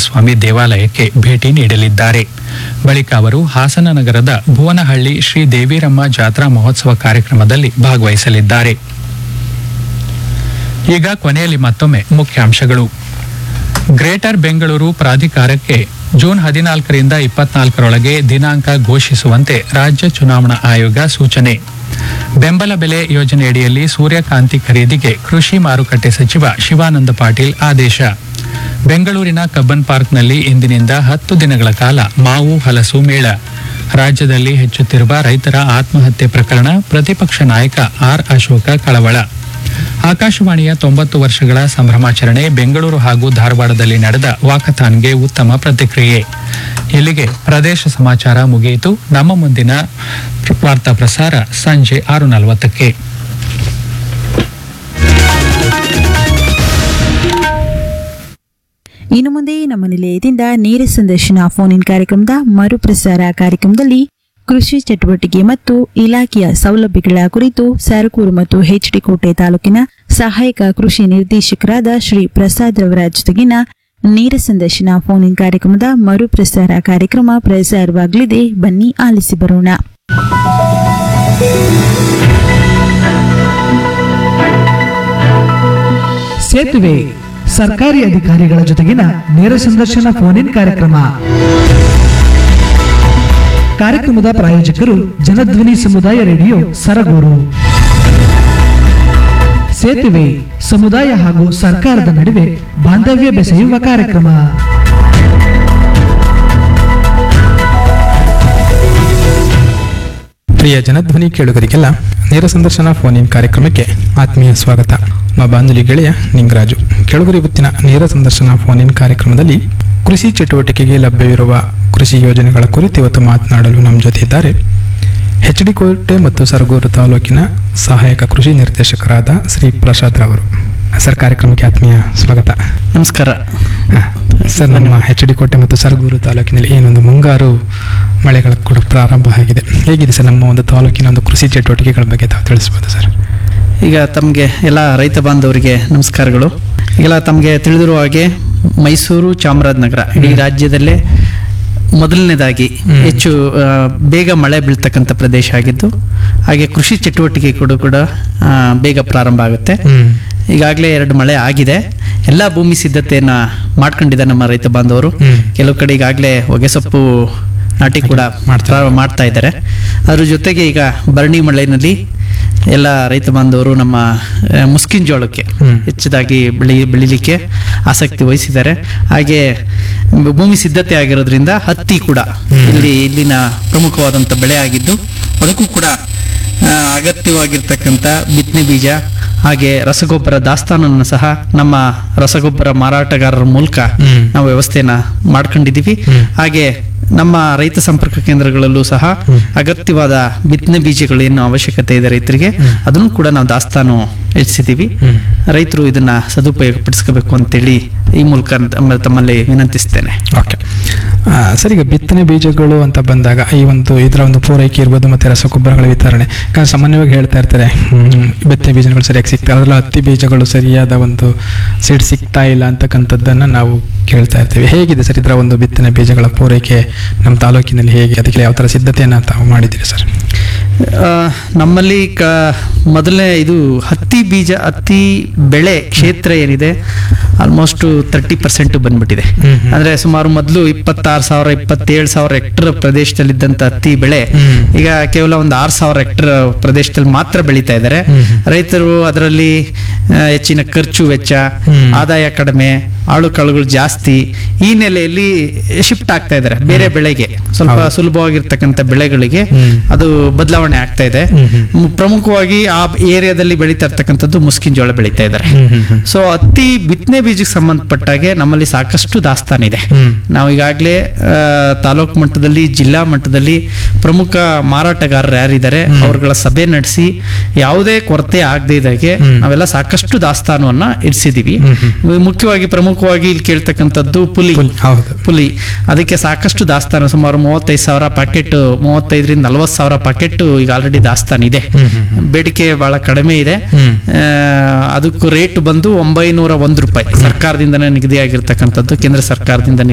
ಸ್ವಾಮಿ ದೇವಾಲಯಕ್ಕೆ ಭೇಟಿ ನೀಡಲಿದ್ದಾರೆ ಬಳಿಕ ಅವರು ಹಾಸನ ನಗರದ ಭುವನಹಳ್ಳಿ ಶ್ರೀ ದೇವಿರಮ್ಮ ಜಾತ್ರಾ ಮಹೋತ್ಸವ ಕಾರ್ಯಕ್ರಮದಲ್ಲಿ ಭಾಗವಹಿಸಲಿದ್ದಾರೆ ಈಗ ಕೊನೆಯಲ್ಲಿ ಮತ್ತೊಮ್ಮೆ ಮುಖ್ಯಾಂಶಗಳು ಗ್ರೇಟರ್ ಬೆಂಗಳೂರು ಪ್ರಾಧಿಕಾರಕ್ಕೆ ಜೂನ್ ಹದಿನಾಲ್ಕರಿಂದ ಇಪ್ಪತ್ನಾಲ್ಕರೊಳಗೆ ದಿನಾಂಕ ಘೋಷಿಸುವಂತೆ ರಾಜ್ಯ ಚುನಾವಣಾ ಆಯೋಗ ಸೂಚನೆ ಬೆಂಬಲ ಬೆಲೆ ಯೋಜನೆಯಡಿಯಲ್ಲಿ ಸೂರ್ಯಕಾಂತಿ ಖರೀದಿಗೆ ಕೃಷಿ ಮಾರುಕಟ್ಟೆ ಸಚಿವ ಶಿವಾನಂದ ಪಾಟೀಲ್ ಆದೇಶ ಬೆಂಗಳೂರಿನ ಕಬ್ಬನ್ ಪಾರ್ಕ್ನಲ್ಲಿ ಇಂದಿನಿಂದ ಹತ್ತು ದಿನಗಳ ಕಾಲ ಮಾವು ಹಲಸು ಮೇಳ ರಾಜ್ಯದಲ್ಲಿ ಹೆಚ್ಚುತ್ತಿರುವ ರೈತರ ಆತ್ಮಹತ್ಯೆ ಪ್ರಕರಣ ಪ್ರತಿಪಕ್ಷ ನಾಯಕ ಆರ್ ಅಶೋಕ ಕಳವಳ ಆಕಾಶವಾಣಿಯ ತೊಂಬತ್ತು ವರ್ಷಗಳ ಸಂಭ್ರಮಾಚರಣೆ ಬೆಂಗಳೂರು ಹಾಗೂ ಧಾರವಾಡದಲ್ಲಿ ನಡೆದ ವಾಕಥಾನ್ಗೆ ಉತ್ತಮ ಪ್ರತಿಕ್ರಿಯೆ ಇಲ್ಲಿಗೆ ಪ್ರದೇಶ ಸಮಾಚಾರ ಮುಗಿಯಿತು ನಮ್ಮ ಮುಂದಿನ ವಾರ್ತಾ ಪ್ರಸಾರ ಸಂಜೆ ಆರು ನಲವತ್ತಕ್ಕೆ ಇನ್ನು ಮುಂದೆ ನಮ್ಮ ನಿಲಯದಿಂದ ನೇರ ಸಂದರ್ಶನ ಫೋನ್ ಇನ್ ಕಾರ್ಯಕ್ರಮದ ಮರುಪ್ರಸಾರ ಕಾರ್ಯಕ್ರಮದಲ್ಲಿ ಕೃಷಿ ಚಟುವಟಿಕೆ ಮತ್ತು ಇಲಾಖೆಯ ಸೌಲಭ್ಯಗಳ ಕುರಿತು ಸರಕೂರು ಮತ್ತು ಹೆಚ್ಡಿ ಕೋಟೆ ತಾಲೂಕಿನ ಸಹಾಯಕ ಕೃಷಿ ನಿರ್ದೇಶಕರಾದ ಶ್ರೀ ಪ್ರಸಾದ್ ರವರ ಜೊತೆಗಿನ ನೇರ ಸಂದರ್ಶನ ಫೋನ್ ಇನ್ ಕಾರ್ಯಕ್ರಮದ ಮರುಪ್ರಸಾರ ಕಾರ್ಯಕ್ರಮ ಪ್ರಸಾರವಾಗಲಿದೆ ಬನ್ನಿ ಆಲಿಸಿ ಬರೋಣ ಸೇತುವೆ ಸರ್ಕಾರಿ ಅಧಿಕಾರಿಗಳ ಜೊತೆಗಿನ ನೇರ ಸಂದರ್ಶನ ಫೋನ್ ಇನ್ ಕಾರ್ಯಕ್ರಮ ಕಾರ್ಯಕ್ರಮದ ಪ್ರಾಯೋಜಕರು ಜನಧ್ವನಿ ಸಮುದಾಯ ರೇಡಿಯೋ ಸರಗೂರು ಸೇತುವೆ ಸಮುದಾಯ ಹಾಗೂ ಸರ್ಕಾರದ ನಡುವೆ ಬಾಂಧವ್ಯ ಬೆಸೆಯುವ ಕಾರ್ಯಕ್ರಮ ಪ್ರಿಯ ಜನಧ್ವನಿ ಕೇಳುಗರಿಗೆಲ್ಲ ನೇರ ಸಂದರ್ಶನ ಫೋನ್ ಇನ್ ಕಾರ್ಯಕ್ರಮಕ್ಕೆ ಆತ್ಮೀಯ ಸ್ವಾಗತ ನಮ್ಮ ಬಾಂಧುಲಿ ಗೆಳೆಯ ನಿಂಗರಾಜು ಕೇಳುಗರಿ ಇವತ್ತಿನ ನೇರ ಸಂದರ್ಶನ ಫೋನ್ ಇನ್ ಕಾರ್ಯಕ್ರಮದಲ್ಲಿ ಕೃಷಿ ಚಟುವಟಿಕೆಗೆ ಲಭ್ಯವಿರುವ ಕೃಷಿ ಯೋಜನೆಗಳ ಕುರಿತು ಇವತ್ತು ಮಾತನಾಡಲು ನಮ್ಮ ಜೊತೆ ಇದ್ದಾರೆ ಎಚ್ ಡಿ ಕೋಟೆ ಮತ್ತು ಸರಗೂರು ತಾಲೂಕಿನ ಸಹಾಯಕ ಕೃಷಿ ನಿರ್ದೇಶಕರಾದ ಶ್ರೀ ಪ್ರಸಾದ್ ರವರು ಸರ್ ಕಾರ್ಯಕ್ರಮಕ್ಕೆ ಆತ್ಮೀಯ ಸ್ವಾಗತ ನಮಸ್ಕಾರ ಹ, ಸರ್ ನಮ್ಮ ಎಚ್ ಡಿ ಕೋಟೆ ಮತ್ತು ಸರಗೂರು ತಾಲೂಕಿನಲ್ಲಿ ಏನೊಂದು ಮುಂಗಾರು ಮಳೆಗಳ ಕೂಡ ಪ್ರಾರಂಭ ಆಗಿದೆ ಹೇಗಿದೆ ಸರ್ ನಮ್ಮ ಒಂದು ತಾಲೂಕಿನ ಒಂದು ಕೃಷಿ ಚಟುವಟಿಕೆಗಳ ಬಗ್ಗೆ ತಾವು ತಿಳಿಸ್ಬೋದು ಸರ್ ಈಗ ತಮಗೆ ಎಲ್ಲ ರೈತ ಬಾಂಧವರಿಗೆ ನಮಸ್ಕಾರಗಳು ಈಗೆಲ್ಲ ತಮಗೆ ತಿಳಿದಿರುವ ಹಾಗೆ ಮೈಸೂರು ಚಾಮರಾಜನಗರ ಇಡೀ ರಾಜ್ಯದಲ್ಲೇ ಮೊದಲನೇದಾಗಿ ಹ್ಮ್. ಹೆಚ್ಚು ಆ, ಬೇಗ ಮಳೆ ಬೀಳ್ತಕ್ಕಂಥ ಪ್ರದೇಶ ಆಗಿದ್ದು ಹಾಗೆ ಕೃಷಿ ಚಟುವಟಿಕೆ ಕೂಡ ಕೂಡ ಆ, ಬೇಗ ಪ್ರಾರಂಭ ಆಗುತ್ತೆ ಹ್ಮ್ ಈಗಾಗಲೇ ಎರಡು ಮಳೆ ಆಗಿದೆ ಎಲ್ಲ ಭೂಮಿ ಸಿದ್ಧತೆಯನ್ನ ಮಾಡ್ಕೊಂಡಿದ್ದಾರೆ ನಮ್ಮ ರೈತ ಬಾಂಧವರು ಹ್ಮ್. ಕೆಲವು ಕಡೆ ಈಗಾಗಲೇ ಹೊಗೆಸೊಪ್ಪು ನಾಟಿ ಕೂಡ ಮಾಡ್ತಾ ಪ್ರಾರಂಭ ಮಾಡ್ತಾ ಇದ್ದಾರೆ ಅದ್ರ ಜೊತೆಗೆ ಈಗ ಭರಣಿ ಮಳೆಯಲ್ಲಿ ಎಲ್ಲ ರೈತ ಬಾಂಧವರು ನಮ್ಮ ಆ, ಮುಸ್ಕಿನ್ ಜೋಳಕ್ಕೆ ಹ್ಮ್. ಹೆಚ್ಚದಾಗಿ ಬೆಳಿ ಬೆಳಿಲಿಕ್ಕೆ ಆಸಕ್ತಿ ವಹಿಸಿದ್ದಾರೆ ಹಾಗೆ ಭೂಮಿ ಸಿದ್ಧತೆ ಆಗಿರೋದ್ರಿಂದ ಹತ್ತಿ ಕೂಡ ಇಲ್ಲಿ ಇಲ್ಲಿನ ಪ್ರಮುಖವಾದಂಥ ಬೆಳೆ ಆಗಿದ್ದು ಅದಕ್ಕೂ ಕೂಡ ಆ, ಅಗತ್ಯವಾಗಿರ್ತಕ್ಕಂಥ ಬಿತ್ತನೆ ಬೀಜ ಹಾಗೆ ರಸಗೊಬ್ಬರ ದಾಸ್ತಾನನ್ನು ಸಹ ನಮ್ಮ ರಸಗೊಬ್ಬರ ಮಾರಾಟಗಾರರ ಮೂಲಕ ಹ್ಮ್. ನಾವು ವ್ಯವಸ್ಥೆಯನ್ನ ಮಾಡ್ಕೊಂಡಿದ್ದೀವಿ ಹ್ಮ್. ಹಾಗೆ ನಮ್ಮ ರೈತ ಸಂಪರ್ಕ ಕೇಂದ್ರಗಳಲ್ಲೂ ಸಹ ಅಗತ್ಯವಾದ ಬಿತ್ತನೆ ಬೀಜಗಳೇನು ಅವಶ್ಯಕತೆ ಇದೆ ರೈತರಿಗೆ ಅದನ್ನು ಕೂಡ ನಾವು ದಾಸ್ತಾನು ಹೆಚ್ಚಿಸಿದ್ದೀವಿ ಹ್ಮ್. ರೈತರು ಇದನ್ನ ಸದುಪಯೋಗ ಪಡಿಸ್ಕೋಬೇಕು ಅಂತೇಳಿ ಈ ಮೂಲಕ ತಮ್ಮ- ತಮ್ಮಲ್ಲಿ ವಿನಂತಿಸ್ತೇನೆ ಓಕೆ ಆ, ಸರ್ ಈಗ ಬಿತ್ತನೆ ಬೀಜಗಳು ಅಂತ ಬಂದಾಗ ಈ ಒಂದು ಇದರ ಒಂದು ಪೂರೈಕೆ ಇರ್ಬೋದು ಮತ್ತೆ ರಸಗೊಬ್ಬರಗಳ ವಿತರಣೆ ಯಾಕಂದ್ರೆ ಸಾಮಾನ್ಯವಾಗಿ ಹೇಳ್ತಾ ಇರ್ತಾರೆ ಹ್ಮ್, ಬಿತ್ತನೆ ಬೀಜಗಳು ಸರಿಯಾಗಿ ಸಿಗ್ತಾ ಅದರಲ್ಲ ಹತ್ತಿ ಬೀಜಗಳು ಸರಿಯಾದ ಒಂದು ಸೀಡ್ ಸಿಗ್ತಾ ಇಲ್ಲ ಅಂತಕ್ಕಂಥದ್ದನ್ನು ನಾವು ಕೇಳ್ತಾ ಇರ್ತೀವಿ ಹೇಗಿದೆ ಸರ್ ಇದರ ಒಂದು ಬಿತ್ತನೆ ಬೀಜಗಳ ಪೂರೈಕೆ ನಮ್ಮ ತಾಲೂಕಿನಲ್ಲಿ ಹೇಗೆ ಅದಕ್ಕೆ ಯಾವ ಥರ ಸಿದ್ಧತೆಯನ್ನು ತಾವು ಮಾಡಿದ್ದೀರಿ ಸರ್ ಆ, ನಮ್ಮಲ್ಲಿ ಕ ಮೊದಲನೇ ಇದು ಹತ್ತಿ ಬೀಜ ಹತ್ತಿ ಬೆಳೆ ಕ್ಷೇತ್ರ ಏನಿದೆ ಆಲ್ಮೋಸ್ಟ್ ತರ್ಟಿ ಪರ್ಸೆಂಟ್ ಬಂದ್ಬಿಟ್ಟಿದೆ ಹ್ಮ್, ಹ್ಮ್. ಅಂದ್ರೆ ಸುಮಾರು ಮೊದಲು ಇಪ್ಪತ್ತಾರು ಸಾವಿರ ಇಪ್ಪತ್ತೇಳು ಸಾವಿರ ಹೆಕ್ಟರ್ ಪ್ರದೇಶದಲ್ಲಿದ್ದಂಥ ಹತ್ತಿ ಬೆಳೆ ಹ್ಮ್. ಈಗ ಕೇವಲ ಒಂದು ಆರು ಸಾವಿರ ಹೆಕ್ಟರ್ ಪ್ರದೇಶದಲ್ಲಿ ಮಾತ್ರ ಬೆಳೀತಾ ಇದ್ದಾರೆ ಹ್ಮ್, ಹ್ಮ್. ರೈತರು ಅದರಲ್ಲಿ ಆ, ಹೆಚ್ಚಿನ ಖರ್ಚು ವೆಚ್ಚ ಹ್ಮ್. ಆದಾಯ ಕಡಿಮೆ ಆಳು ಕಾಳುಗಳು ಜಾಸ್ತಿ ಈ ನೆಲೆಯಲ್ಲಿ ಶಿಫ್ಟ್ ಆಗ್ತಾ ಇದ್ದಾರೆ ಬೇರೆ ಬೆಳೆಗೆ ಸ್ವಲ್ಪ ಹೌದು. ಸುಲಭವಾಗಿರ್ತಕ್ಕಂಥ ಬೆಳೆಗಳಿಗೆ ಹ್ಮ್. ಅದು ಬದಲಾವಣೆ ಆಗ್ತಾ ಇದೆ ಹ್ಮ್, ಹ್ಮ್. ಮ್, ಪ್ರಮುಖವಾಗಿ ಆ ಏರಿಯಾದಲ್ಲಿ ಬೆಳೀತಾ ಇರ್ತಕ್ಕಂಥದ್ದು ಮುಸ್ಕಿನ್ ಜೋಳ ಬೆಳೀತಾ ಇದ್ದಾರೆ ಹ್ಮ್, ಹ್ಮ್, ಹ್ಮ್. ಸೊ ಹತ್ತಿ ಬಿತ್ತನೆ ಬೀಜಕ್ಕೆ ಸಂಬಂಧಪಟ್ಟಾಗೆ ನಮ್ಮಲ್ಲಿ ಸಾಕಷ್ಟು ದಾಸ್ತಾನಿದೆ ಹ್ಮ್. ನಾವು ಈಗಾಗಲೇ ತಾಲೂಕು ಮಟ್ಟದಲ್ಲಿ ಜಿಲ್ಲಾ ಮಟ್ಟದಲ್ಲಿ ಪ್ರಮುಖ ಮಾರಾಟಗಾರರು ಯಾರಿದ್ದಾರೆ ಅವರುಗಳ ಸಭೆ ನಡೆಸಿ ಯಾವುದೇ ಕೊರತೆ ಆಗದೇ ಇದ್ದಾಗೆ ಹ್ಮ್. ನಾವೆಲ್ಲ ಸಾಕಷ್ಟು ದಾಸ್ತಾನವನ್ನ ಇರಿಸಿದೀವಿ ಹ್ಮ್, ಮುಖ್ಯವಾಗಿ ಪ್ರಮುಖವಾಗಿ ಇಲ್ಲಿ ಕೇಳ್ತಕ್ಕಂಥದ್ದು ಪುಲಿ ಪುಲಿ, ಹೌದು. ಪುಲಿ ಅದಕ್ಕೆ ಸಾಕಷ್ಟು ದಾಸ್ತಾನು ಸುಮಾರು ಮೂವತ್ತೈದು ಸಾವಿರ ಪ್ಯಾಕೆಟ್ ಮೂವತ್ತೈದರಿಂದ ನಲವತ್ತು ಸಾವಿರ ಪ್ಯಾಕೆಟ್ ಈಗ ಆಲ್ರೆಡಿ ದಾಸ್ತಾನು ಇದೆ ಹ್ಮ್, ಹ್ಮ್, ಬೇಡಿಕೆ ಬಹಳ ಕಡಿಮೆ ಇದೆ ಹ್ಮ್. ಆ, ಅದಕ್ಕೂ ರೇಟ್ ಬಂದು ಒಂಬೈನೂರ ಒಂದು ರೂಪಾಯಿ ಸರ್ಕಾರದಿಂದನೇ ನಿಗದಿಯಾಗಿರ್ತಕ್ಕಂಥದ್ದು ಕೇಂದ್ರ ಸರ್ಕಾರದಿಂದ